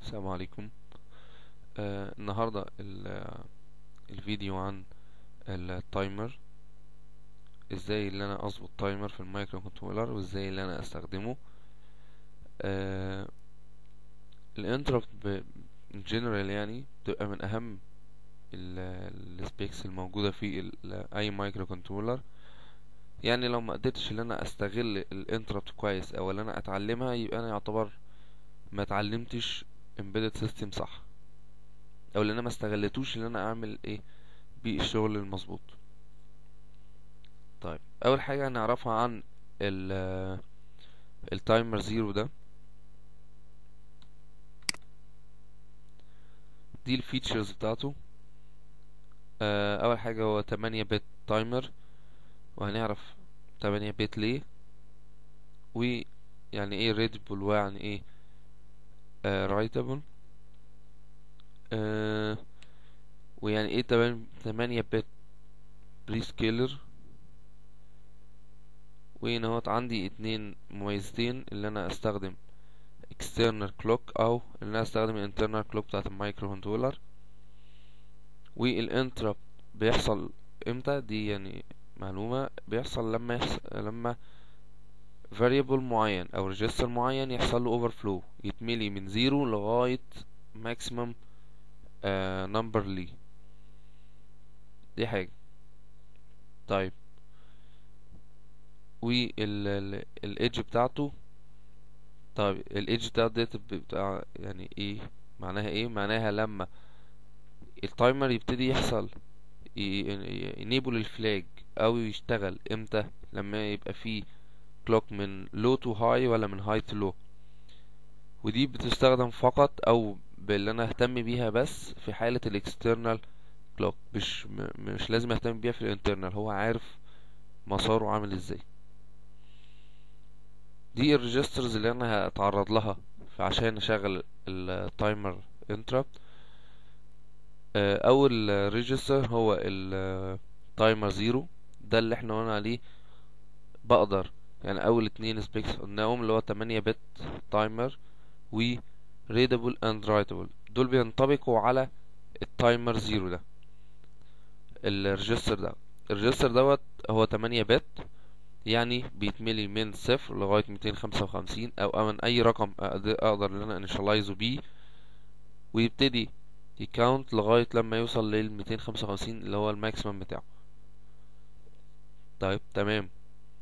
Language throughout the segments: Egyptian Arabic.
السلام عليكم آه النهاردة ال- الفيديو عن التايمر ازاي اللي انا اظبط تايمر في المايكرو كنترولر وازاي اللي انا استخدمه آه الانتربت جنرال يعني بتبقى من اهم السبيكس الموجودة في ال- اي مايكرو كنترولر يعني لو ما قدرتش ان انا استغل الانتربت كويس او ان انا اتعلمها يبقى انا يعتبر ما اتعلمتش embedded system صح او اللي انا ما استغلتوش ان انا اعمل ايه بيه الشغل المظبوط طيب اول حاجه هنعرفها عن ال التايمر زيرو ده دي الفيتشرز بتاعته آه، اول حاجه هو 8 بت تايمر وهنعرف 8 بت ليه ويعني ايه ريدبل ويعني ايه رايتابل آه ويعني ايه تمن- تمانية بت بري سكيلر وهنا اهوت عندي اتنين مميزتين اللي انا استخدم external clock او اللي انا استخدم ال internal clock بتاعت المايكرو كنترولر والانتربت بيحصل امتى دي يعني معلومة بيحصل لما يحصل لما variable معين او register معين يحصل له overflow يتملي من زيرو لغاية maximum آه number ليه دي حاجة طيب وال ال الإيدج بتاعته طيب الإيدج بتاعته ديت بتاع يعني ايه معناها ايه معناها لما التايمر يبتدي يحصل ينيبل الفلاج او يشتغل امتى لما يبقى فيه كلوك من low to high ولا من high to low ودي بتستخدم فقط او باللي انا اهتم بيها بس في حالة الاكسترنال كلوك مش م- مش لازم اهتم بيها في الانترنال هو عارف مساره عامل ازاي دي الريجسترز اللي انا هتعرض لها عشان اشغل التايمر انتربت اول ريجستر هو التايمر زيرو ده اللي احنا قلنا عليه بقدر يعني اول اتنين سبيكس قلناهم اللي هو 8 بت تايمر و readable and writable دول بينطبقوا على التايمر زيرو ده الريجستر ده الريجستر دوت هو 8 بت يعني بيتملي من صفر لغاية 255 او من اي رقم أقد- اقدر ان انا انيشالايزه بيه ويبتدي يكاونت لغاية لما يوصل لل 255 اللي هو الماكسيمم بتاعه طيب تمام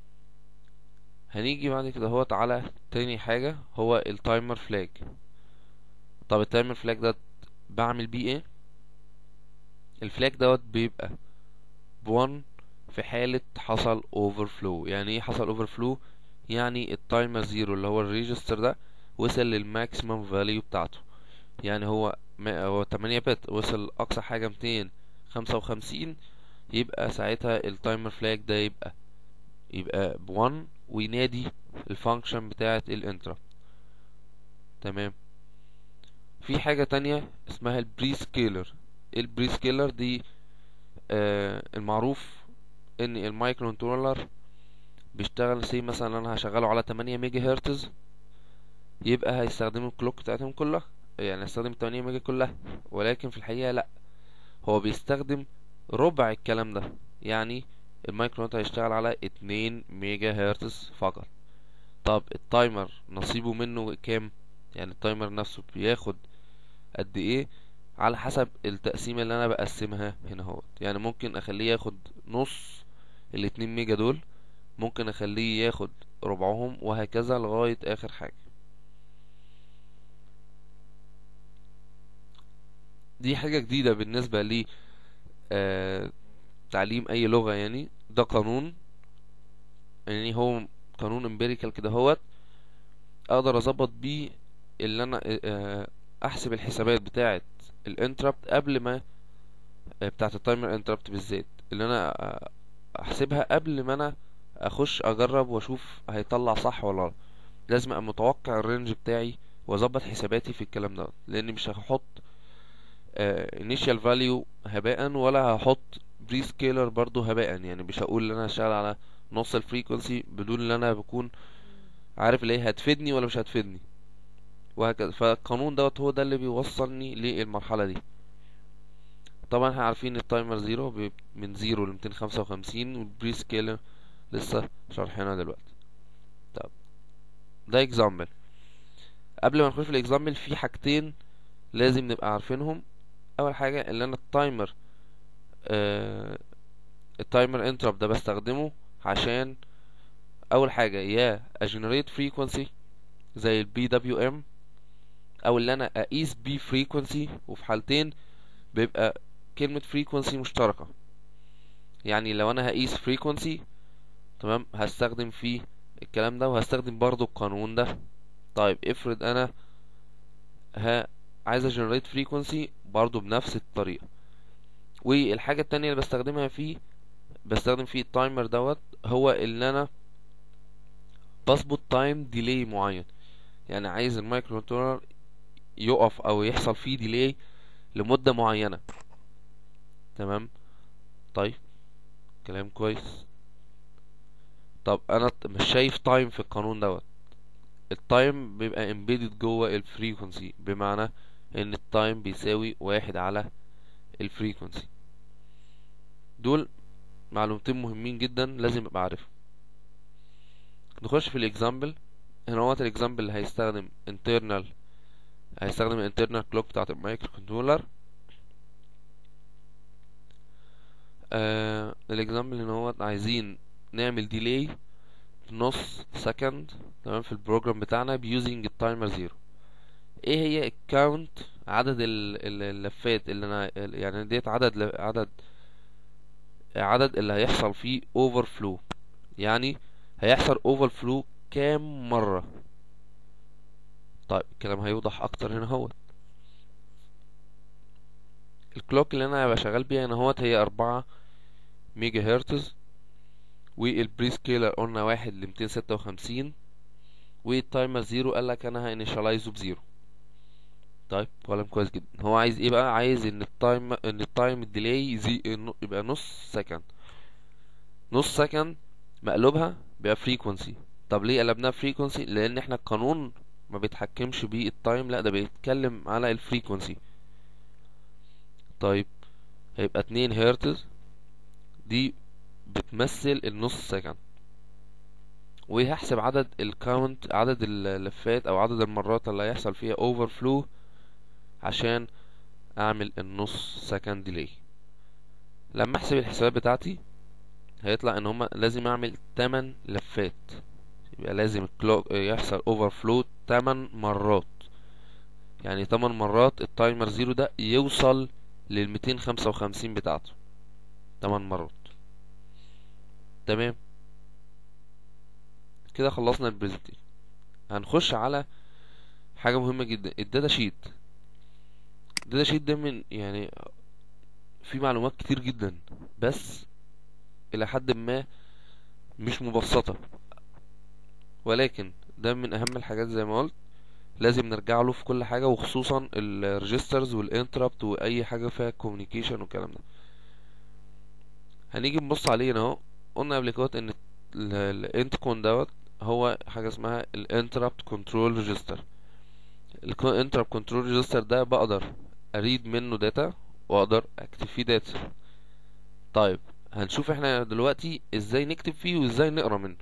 هنيجي بعد كده هوت على تاني حاجة هو التايمر فلاج طب التايمر فلاج ده بعمل بيه ايه الفلاج دوت بيبقى بون في حالة حصل overflow يعني ايه حصل overflow يعني التايمر زيرو اللي هو الريجستر ده وصل للماكسيمم فاليو بتاعته يعني هو ما هو 8 بت وصل اقصى حاجة 255 يبقى ساعتها التايمر فلاج ده يبقى يبقى بون وينادي الفانكشن بتاعة الانتربت تمام في حاجة تانية اسمها البري سكيلر البري سكيلر دي آه المعروف ان المايكرو كنترولر بيشتغل سي مثلا انا هشغله على 8 ميجا هرتز يبقى هيستخدموا الكلوك بتاعتهم كلها يعني هيستخدم 8 ميجا كلها ولكن في الحقيقة لا هو بيستخدم ربع الكلام ده يعني المايكرو كنترولر هيشتغل على 2 ميجا هرتز فقط طب التايمر نصيبه منه كام يعني التايمر نفسه بياخد قد ايه على حسب التقسيمة اللي انا بقسمها هنا اهوت يعني ممكن اخليه ياخد نص الاتنين ميجا دول ممكن اخليه ياخد ربعهم وهكذا لغاية اخر حاجة دي حاجة جديدة بالنسبة لي آه تعليم اي لغة يعني ده قانون يعني هو قانون امبيريكال كده هوت اقدر اظبط بيه اللي انا آه، احسب الحسابات بتاعه الانتربت قبل ما آه، بتاعه التايمر انتربت بالذات اللي انا آه، احسبها قبل ما انا اخش اجرب واشوف هيطلع صح ولا لا لازم ابقى متوقع الرينج بتاعي واظبط حساباتي في الكلام ده لان مش هحط initial value هباء ولا هحط بري سكيلر برضو هباء يعني مش هقول ان انا هشتغل على نص الفريكونسي بدون ان انا بكون عارف اللي هي هتفيدني ولا مش هتفيدني وهكذا فالقانون دوت هو ده اللي بيوصلني للمرحلة دي طبعا احنا عارفين التايمر زيرو بي- من زيرو لميتين خمسة وخمسين والبري سكيلر لسه شارحينها دلوقتي طب ده اكزامبل قبل ما نخش في الاكزامبل في حاجتين لازم نبقى عارفينهم اول حاجة اللي انا التايمر آه التايمر انترب ده بستخدمه عشان اول حاجة يا اجنريت فريكونسي زي البي دبليو ام او اللي انا اقيس بي فريكونسي وفي حالتين بيبقى كلمة فريكونسي مشتركة يعني لو انا هقيس فريكونسي تمام هستخدم فيه الكلام ده وهستخدم برضو القانون ده طيب افرض انا ها عايز اجنريت فريكونسي برضو بنفس الطريقة والحاجة التانية اللي بستخدمها فيه بستخدم فيه التايمر دوت هو اللي انا بظبط تايم ديلي معين يعني عايز المايكرو كنترولر يقف او يحصل فيه ديلي لمدة معينة تمام طيب كلام كويس طب انا ت- مش شايف تايم في القانون دوت التايم بيبقى embedded جوه الفريكونسي بمعنى ان التايم بيساوي واحد على الفريكونسي دول معلومتين مهمين جدا لازم ابقى عارفهم نخش في الاكزامبل هنا هو الاكزامبل اللي هيستخدم internal هيستخدم الانترنال كلوك بتاعت المايكرو كنترولر آه الاكزامبل ان هو عايزين نعمل ديلي نص سكند تمام في البروجرام بتاعنا بيوزنج التايمر زيرو ايه هي الكاونت عدد ال- ال- اللفات اللي انا يعني ديت عدد ل- عدد عدد اللي هيحصل فيه اوفر فلو يعني هيحصل اوفر فلو كام مرة طيب الكلام هيوضح اكتر هنا هو الكلوك اللي انا هبقى شغال بيها هنا هوت هي اربعة ميجا هرتز والبري سكيلر قلنا واحد لميتين ستة وخمسين والتايمر زيرو قالك انا هانيشالايزه بزيرو طيب كلام كويس جدا هو عايز ايه بقى عايز ان التايم ان التايم الديلي يزي يبقى نص سكند نص سكند مقلوبها بقى فريكونسي طب ليه قلبناها فريكونسي لان احنا القانون ما بيتحكمش بيه التايم لا ده بيتكلم على الفريكونسي طيب هيبقى اتنين هرتز دي بتمثل النص سكند وهحسب عدد الكاونت عدد اللفات او عدد المرات اللي هيحصل فيها اوفر فلو عشان اعمل النص سكند ديلي لما احسب الحسابات بتاعتي هيطلع ان هما لازم اعمل 8 لفات يبقى لازم الكلوك يحصل اوفر فلو 8 مرات يعني 8 مرات التايمر زيرو ده يوصل لل 255 بتاعته 8 مرات تمام كده خلصنا البرزنتيشن هنخش على حاجة مهمة جدا الداتا شيت الداتا شيت ده من يعني في معلومات كتير جدا بس الى حد ما مش مبسطة ولكن ده من اهم الحاجات زي ما قلت لازم نرجع له في كل حاجة وخصوصا الريجسترز والانتربت واي حاجة فيها كوميونيكيشن والكلام ده هنيجي نبص عليه هنا اهو قلنا قبل كده ان الانتكون دوت هو حاجة اسمها الانتربت كنترول ريجستر الانتربت كنترول ريجستر ده بقدر اريد منه داتا واقدر اكتب فيه داتا طيب هنشوف احنا دلوقتي ازاي نكتب فيه وازاي نقرا منه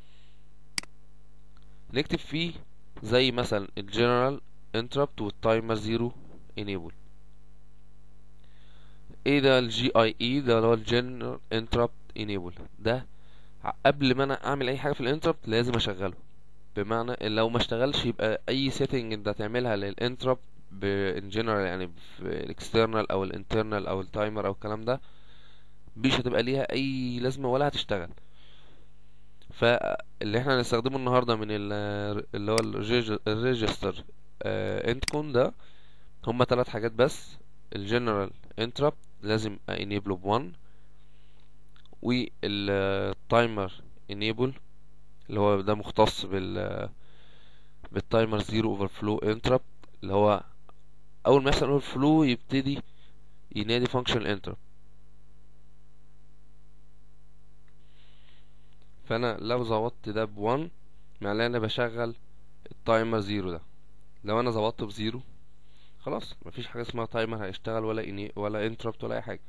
نكتب فيه زي مثلا الجنرال انتربت والتايمر زيرو انيبل ايه ده الجي اي اي ده اللي هو الجنرال انتربت انيبل ده قبل ما انا اعمل اي حاجه في الانتربت لازم اشغله بمعنى إن لو ما اشتغلش يبقى اي سيتنج انت هتعملها للانتربت ان جنرال يعني في الاكسترنال او الانترنال او التايمر او الكلام ده مش هتبقى ليها اي لازمه ولا هتشتغل فاللي احنا هنستخدمه النهارده من ال- اللي هو الريجستر انتكون ده هما ثلاث حاجات بس الجنرال انتربت لازم انيبله بوان والتايمر انيبل اللي هو ده مختص بال بالتايمر زيرو اوفر فلو انتربت اللي هو اول ما يحصل اوفر فلو يبتدي ينادي فانكشن انتربت فانا لو ظبطت ده بوان معناه انا بشغل التايمر زيرو ده لو انا ظبطته بزيرو خلاص مفيش حاجه اسمها تايمر هيشتغل ولا إني ولا انتربت ولا اي حاجه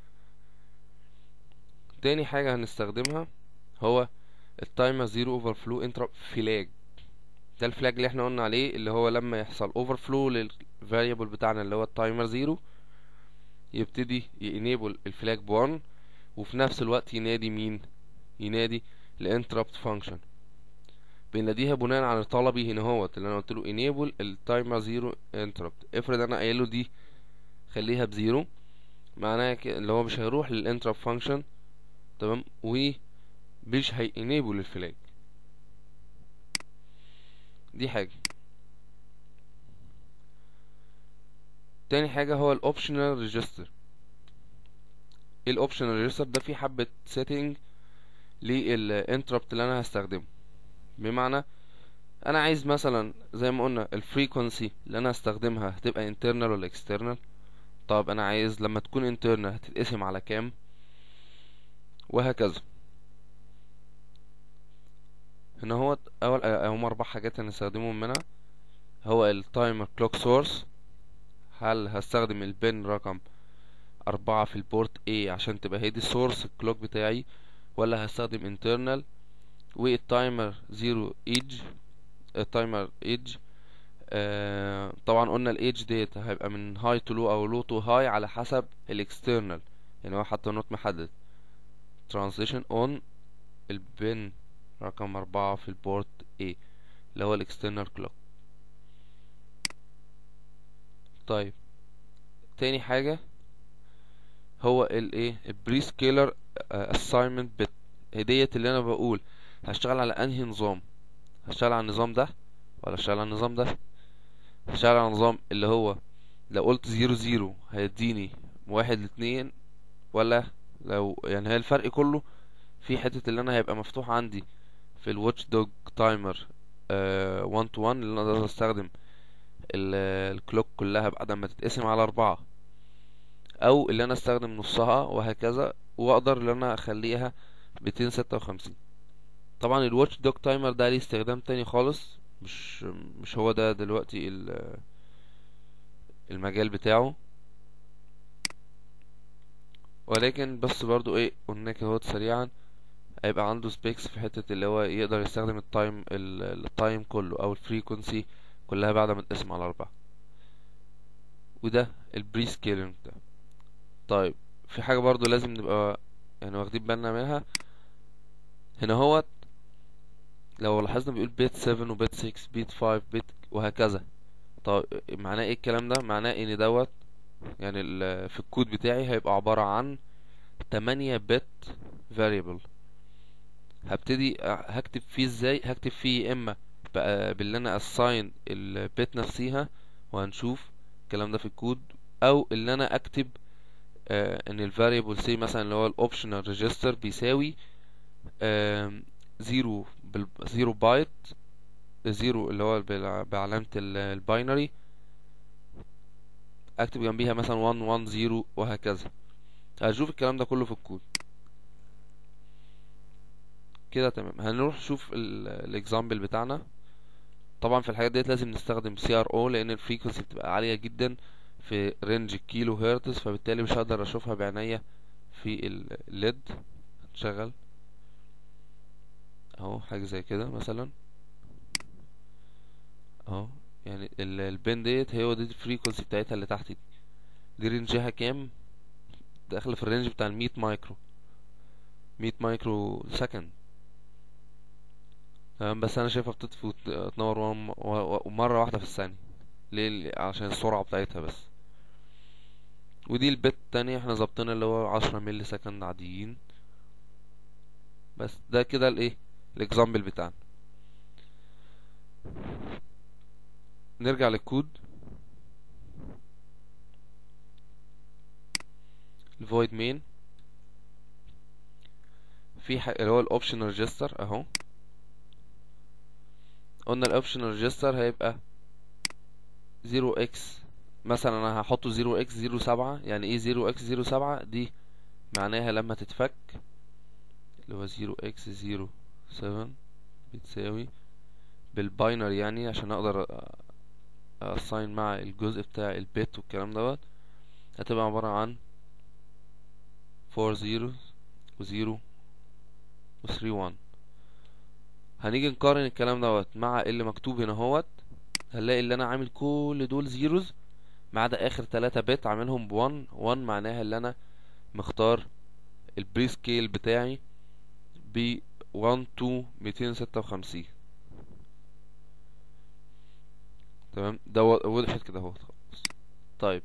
تاني حاجه هنستخدمها هو التايمر زيرو اوفر فلو انتربت فلاج ده الفلاج اللي احنا قلنا عليه اللي هو لما يحصل اوفر فلو للفاريبل بتاعنا اللي هو التايمر زيرو يبتدي ينيبل الفلاج بوان وفي نفس الوقت ينادي مين ينادي الانتربت فانكشن بناديها بناء على طلبي هنا هوت اللي انا قلت له enable التايمر زيرو انتربت افرض انا قايل له دي خليها بزيرو معناها ك- اللي هو مش هيروح للانتربت فانكشن تمام ومش هي enable الفلاج دي حاجة تاني حاجة هو الاوبشنال ريجستر ايه الاوبشنال ريجستر ده فيه حبة سيتنج للانتربت اللي انا هستخدمه بمعنى انا عايز مثلا زي ما قلنا الفريكونسي اللي انا هستخدمها هتبقى internal ولا external طب انا عايز لما تكون internal هتتقسم على كام وهكذا هنا هو اول هم اربع حاجات هنستخدمهم منها هو التايمر كلوك سورس هل هستخدم البن رقم أربعة في البورت A عشان تبقى هي دي السورس الكلوك بتاعي ولا هستخدم internal والتايمر زيرو ايدج التايمر ايدج آه طبعا قلنا الايدج ديت هيبقى من هاي تو لو او لو تو هاي على حسب الاكسترنال يعني هو حتى نوت محدد ترانزيشن اون البن رقم أربعة في البورت A اللي هو الاكسترنال كلوك طيب تاني حاجة هو الايه البري سكيلر اساينمنت بت ديت اللي انا بقول هشتغل على انهي نظام هشتغل على النظام ده ولا هشتغل على النظام ده هشتغل على النظام اللي هو لو قلت زيرو زيرو هيديني واحد لاتنين ولا لو يعني هي الفرق كله في حتة اللي انا هيبقى مفتوح عندي في الواتش دوج تايمر 1 تو 1 اللي انا اقدر استخدم ال- الكلوك كلها بعد ما تتقسم على اربعة او اللي انا استخدم نصها وهكذا واقدر ان انا اخليها 256 طبعا الواتش دوج تايمر ده ليه استخدام تاني خالص مش مش هو ده دلوقتي ال- المجال بتاعه ولكن بس برضو ايه قلنا كده سريعا هيبقى عنده سبيكس في حتة اللي هو يقدر يستخدم التايم ال- التايم كله او الفريكونسي كلها بعد ما تقسم على اربعة وده البري سكيلينج ده طيب في حاجة برضو لازم نبقى يعني واخدين بالنا منها هنا هو لو لاحظنا بيقول بيت 7 وبيت 6 بيت 5 بيت وهكذا طب معناه ايه الكلام ده معناه ان دوت يعني ال- في الكود بتاعي هيبقى عبارة عن 8 بت variable هبتدي أ- هكتب فيه ازاي هكتب فيه يا اما بقى باللي انا assign البيت نفسيها وهنشوف الكلام ده في الكود او اللي انا اكتب آه ان الفاريبل سي مثلا اللي هو الاوبشنال ريجستر بيساوي آم، زيرو بال زيرو بايت زيرو اللي هو بالع- بعلامة ال- الباينري اكتب جنبيها مثلا 1 1 0 وهكذا هشوف الكلام ده كله في الكود كده تمام هنروح نشوف الاكزامبل بتاعنا طبعا في الحاجات ديت لازم نستخدم سي ار او لان الفريكونسي بتبقى عالية جدا في رينج الكيلو هرتز فبالتالي مش هقدر اشوفها بعينيا في الليد هتشغل اهو حاجة زي كده مثلا اهو يعني ال- البين ديت هي دي الفريكونسي بتاعتها اللي تحت دي دي رينجها كام داخله في الرينج بتاع المية مايكرو مية مايكرو سكند تمام بس انا شايفها بتطفي وتنور وم- و- و- مرة واحدة في الثانية ليه عشان السرعة بتاعتها بس ودي البت التانية احنا ظابطينها اللي هو عشرة ملي سكند عاديين بس ده كده الايه الاكزامبل بتاعنا نرجع للكود الفويد مين في ح... اللي هو الاوبشن ريجستر اهو قلنا الاوبشن ريجستر هيبقى 0 اكس مثلا انا هحطه 0 اكس 0 7 يعني ايه 0 اكس 0 7 دي معناها لما تتفك اللي هو 0 اكس 0 7 بتساوي بالباينري يعني عشان اقدر assign مع الجزء بتاع البت والكلام دوت هتبقى عبارة عن 4 zeros و 0 و 3 1 هنيجي نقارن الكلام دوت مع اللي مكتوب هنا اهوت هنلاقي اللي انا عامل كل دول زيروز ما عدا اخر تلاتة بت عاملهم بوان وان معناها اللي انا مختار البري سكيل بتاعي ب 1 to 256 تمام ده و- وضحت كده اهو خلاص طيب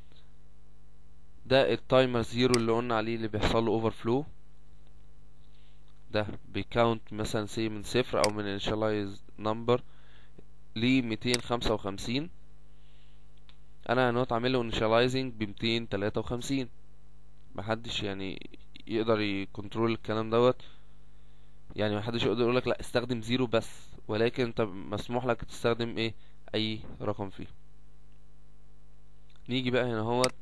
ده التايمر زيرو اللي قلنا عليه اللي بيحصل له اوفر فلو ده بيكاونت مثلا سي من صفر او من initialize number ل 255 انا هنوت عامل له initializing ب 253 محدش يعني يقدر يكنترول الكلام دوت يعني محدش يقدر يقولك لا استخدم زيرو بس ولكن انت مسموح لك تستخدم ايه اي رقم فيه نيجي بقى هنا هوت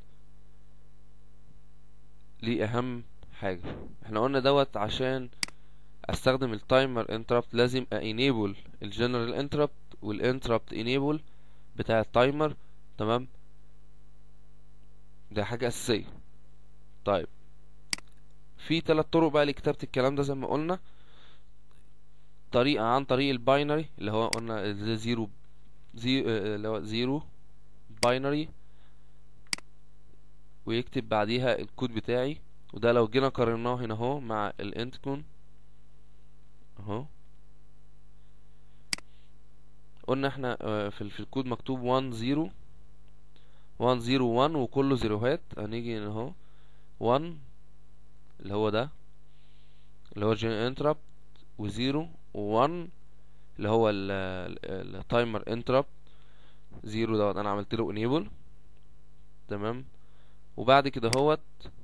لأهم حاجة احنا قلنا دوت عشان استخدم التايمر انتربت لازم انيبل الجنرال انتربت والانتربت انيبل بتاع التايمر تمام ده حاجة اساسية طيب في ثلاث طرق بقى لكتابة الكلام ده زي ما قلنا طريقة عن طريق الباينري اللي هو قلنا ده زيرو زي اللي هو زيرو باينري ويكتب بعديها الكود بتاعي وده لو جينا قارناه هنا اهو مع الانتكون اهو قلنا احنا آه، في ال- في الكود مكتوب 1 0 1 0 1 وكله زيروهات هنيجي هنا اهو 1 اللي هو ده اللي هو جين انتربت وزيرو وون اللي هو التايمر انتربت زيرو دوت انا عملت له انيبل تمام وبعد كده هوت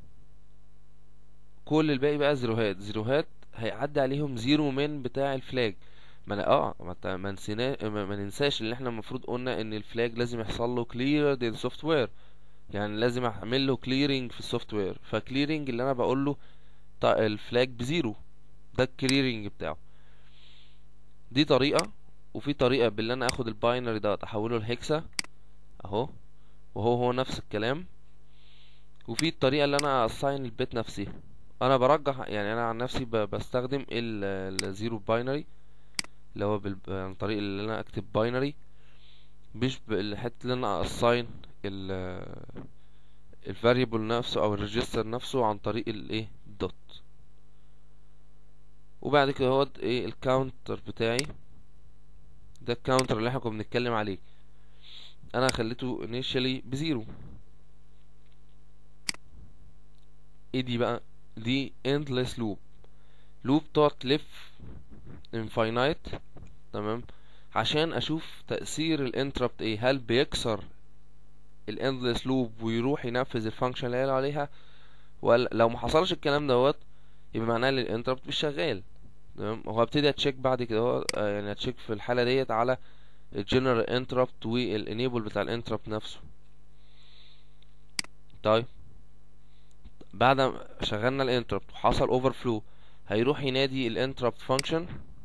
كل الباقي بقى زيروهات زيروهات هيعدي عليهم زيرو من بتاع الفلاج ما أنا- اه ما ت- ما نسينا ما ما ننساش ان احنا المفروض قلنا ان الفلاج لازم يحصل له كلير للسوفت وير يعني لازم اعمل له كليرنج في السوفت وير فكليرنج اللي انا بقول له الفلاج بزيرو ده الكليرنج بتاعه دي طريقة وفي طريقة باللي انا اخد الباينري ده احوله لهكسا اهو وهو هو نفس الكلام وفي الطريقة اللي انا اساين البيت نفسي انا برجح يعني انا عن نفسي ب- بستخدم الزيرو باينري اللي هو بال... عن طريق اللي انا اكتب باينري مش بالحته اللي انا اساين ال الفاريبل نفسه او الريجستر نفسه عن طريق الايه دوت وبعد كده هو ايه الكاونتر بتاعي ده الكاونتر اللي احنا كنا بنتكلم عليه انا خليته initially بزيرو ايه دي بقى دي endless loop loop تقعد تلف infinite تمام عشان اشوف تأثير الانتربت ايه هل بيكسر الاندلس لوب ويروح ينفذ الفانكشن اللي قال عليها ولا لو ما حصلش الكلام دوت يبقى معناه ان الانتربت مش شغال تمام هو هبتدي اتشيك بعد كده هو آه، يعني اتشيك في الحالة ديت على الجنرال انتربت والانيبل بتاع الانتربت نفسه طيب بعد ما شغلنا الانتربت وحصل اوفر فلو هيروح ينادي الانتربت فانكشن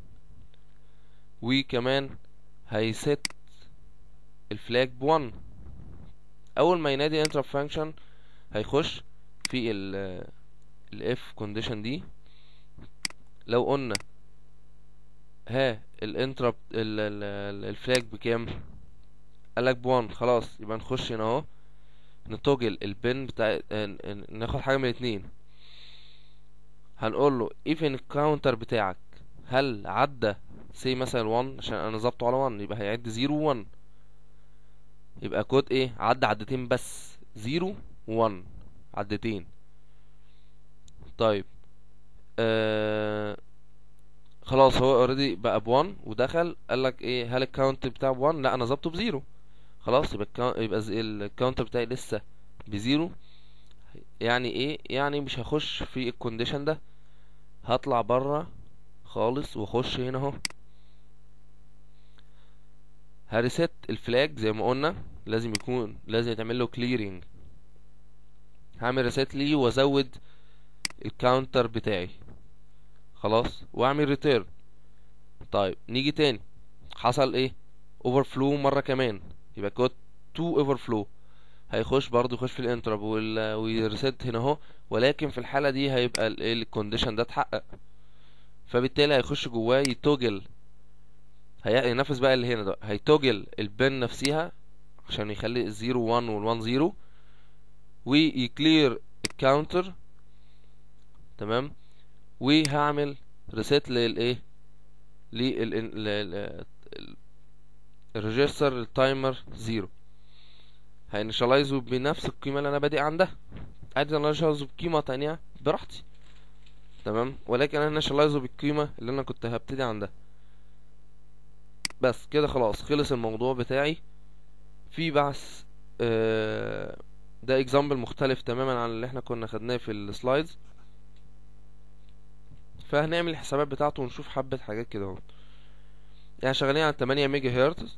وكمان هيست الفلاج ب1 اول ما ينادي interrupt function هيخش في ال ال if condition دي لو قلنا ها الانتربت الفلاج بكام قالك ب1 خلاص يبقى نخش هنا اهو نتوجل البن بتاع ن- ن- ناخد حاجه من الاتنين هنقول له if الكاونتر بتاعك هل عدى سي مثلا 1 عشان انا ظابطه على 1 يبقى هيعد 0 1 يبقى كود ايه عدى عدتين بس 0 1 عدتين طيب آه خلاص هو اوريدي بقى ب1 ودخل قال لك ايه هل الكاونت بتاعه ب1 لا انا ظابطه بزيرو خلاص يبقى الكاونت يبقى ز- الكاونتر بتاعي لسه بزيرو يعني ايه يعني مش هخش في الكونديشن ده هطلع بره خالص واخش هنا اهو هريست الفلاج زي ما قلنا لازم يكون لازم يتعمل له كليرنج هعمل ريست ليه وازود الكاونتر بتاعي خلاص واعمل ريتيرن طيب نيجي تاني حصل ايه اوفر فلو مره كمان يبقى كود تو اوفر فلو هيخش برضه يخش في الانترب ويريست هنا اهو ولكن في الحالة دي هيبقى الكونديشن ده اتحقق فبالتالي هيخش جواه يتوجل هينفذ بقى اللي هنا ده هيتوجل البن نفسها عشان يخلي الزيرو وان والوان زيرو ويكلير الكاونتر تمام وهعمل ريسيت للايه لل الريجستر التايمر زيرو هينشالايزه بنفس القيمة اللي انا بادئ عندها عادي انا انشالايزه بقيمة تانية براحتي تمام ولكن انا انشالايزه بالقيمة اللي انا كنت هبتدي عندها بس كده خلاص خلص الموضوع بتاعي في بحث آه ده اكزامبل مختلف تماما عن اللي احنا كنا خدناه في السلايدز فهنعمل الحسابات بتاعته ونشوف حبة حاجات كده اهو يعني شغالين على 8 ميجا هرتز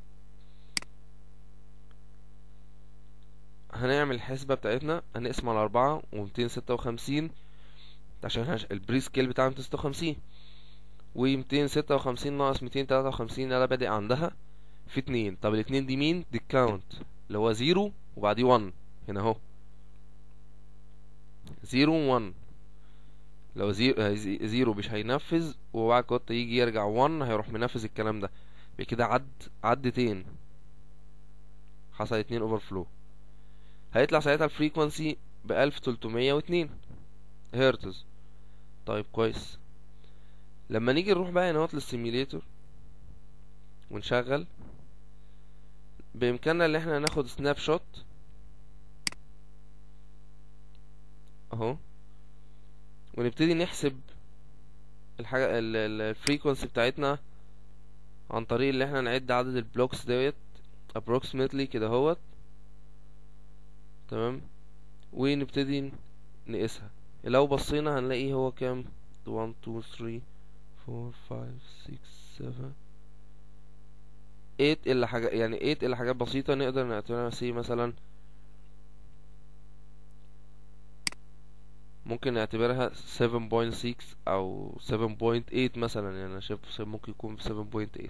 هنعمل الحسبة بتاعتنا هنقسم على أربعة ومتين ستة وخمسين عشان هش... البري سكيل بتاعنا ميتين ستة وخمسين ومتين ستة وخمسين ناقص ميتين تلاتة وخمسين أنا بادئ عندها في اتنين طب الاتنين دي مين دي الكاونت اللي هو زيرو وبعديه ون هنا اهو زيرو ون لو زيرو, زيرو مش هينفذ وبعد كده يجي يرجع ون هيروح منفذ الكلام ده بكده عد عدتين حصل اتنين اوفر فلو هيطلع ساعتها الفريكونسي بألف تلتمية واتنين هرتز طيب كويس لما نيجي نروح بقى هنا للسيميليتور ونشغل بإمكاننا ان احنا ناخد سناب شوت اهو ونبتدي نحسب الحاجة الفريكونسي بتاعتنا عن طريق اللي احنا نعد عدد البلوكس ديت approximately كده اهوت تمام ونبتدي نقيسها لو بصينا هنلاقي هو كام 1 2 3 4 5 6 7 8 الا حاجة يعني 8 الا حاجات بسيطة نقدر نعتبرها سي مثلا ممكن نعتبرها 7.6 او 7.8 مثلا يعني انا شايف ممكن يكون 7.8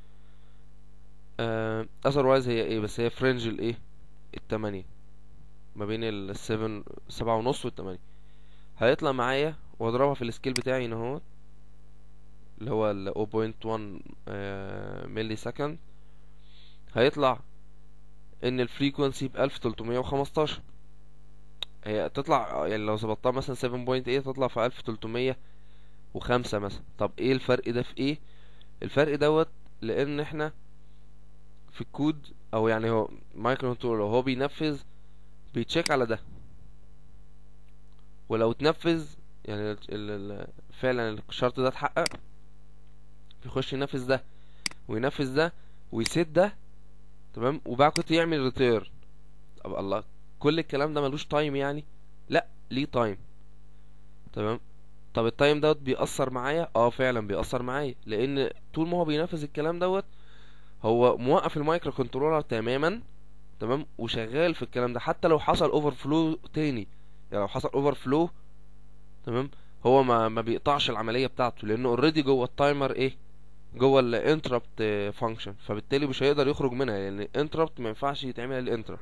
آه otherwise هي ايه بس هي فرنج الايه التمانية ما بين السفن سبعة ونص والتمانية هيطلع معايا واضربها في السكيل بتاعي هنا اهو اللي هو ال 0.1 ملي سكند هيطلع ان الفريكونسي بألف تلتمية وخمستاشر هي تطلع يعني لو ظبطتها مثلا 7.8 تطلع في 1305 وخمسة مثلا طب ايه الفرق ده في ايه الفرق دوت لان احنا في الكود او يعني هو مايكرو كنترولر هو بينفذ بيتشيك على ده ولو اتنفذ يعني ال ال فعلا الشرط ده اتحقق بيخش ينفذ ده وينفذ ده ويسيت ده تمام وبعد كده يعمل ريتيرن طب الله كل الكلام ده ملوش تايم يعني لا ليه تايم تمام طب التايم دوت بيأثر معايا اه فعلا بيأثر معايا لان طول ما هو بينفذ الكلام دوت هو موقف المايكرو كنترولر تماما تمام وشغال في الكلام ده حتى لو حصل اوفر فلو تاني يعني لو حصل اوفر فلو تمام هو ما ما بيقطعش العمليه بتاعته لانه اوريدي جوه التايمر ايه جوه الانتربت فانكشن فبالتالي مش هيقدر يخرج منها لان يعني الانتربت ما ينفعش يتعمل الانتربت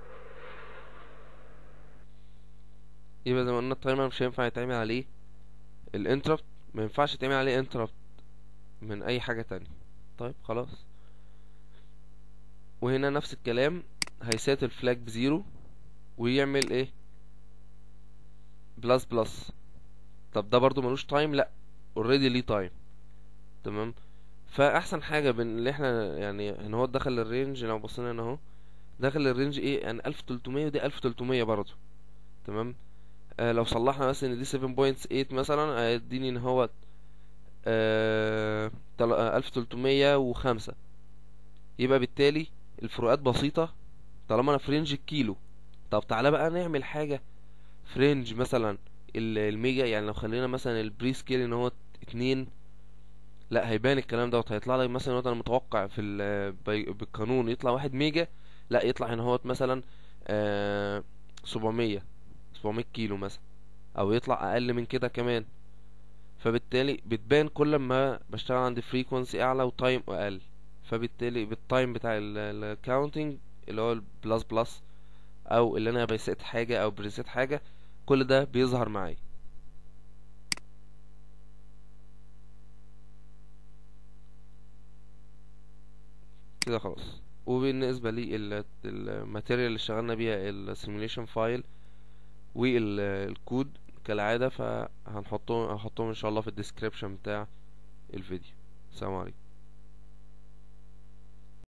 يبقى زي ما قلنا التايمر مش هينفع يتعمل عليه الانتربت ما ينفعش يتعمل عليه انتربت من اي حاجه تانية طيب خلاص وهنا نفس الكلام هيسات الفلاج بزيرو ويعمل ايه بلس بلس طب ده برضو ملوش تايم لا اوريدي ليه تايم تمام فاحسن حاجه بين اللي احنا يعني ان هو دخل الرينج لو بصينا هنا اهو دخل الرينج ايه يعني 1300 ودي 1300 برضو تمام آه لو صلحنا مثلا ان دي 7.8 مثلا هيديني ان هو آه 1305 يبقى بالتالي الفروقات بسيطة طالما انا في رينج الكيلو طب تعالى بقى نعمل حاجة في رينج مثلا الميجا يعني لو خلينا مثلا البري سكيل ان هو اتنين لا هيبان الكلام دوت هيطلع لك مثلا انا متوقع في بالقانون يطلع واحد ميجا لا يطلع هنا هو مثلا آه سبعمية سبعمية كيلو مثلا او يطلع اقل من كده كمان فبالتالي بتبان كل ما بشتغل عند فريكونسي اعلى وتايم اقل فبالتالي بالتايم بتاع الكاونتنج اللي هو البلس بلس او اللي انا بسيت حاجة او بريسيت حاجة كل ده بيظهر معايا كده خلاص وبالنسبة لي الماتيريال اللي اشتغلنا بيها السيموليشن فايل والكود كالعادة فهنحطهم هنحطهم ان شاء الله في الديسكريبشن بتاع الفيديو السلام عليكم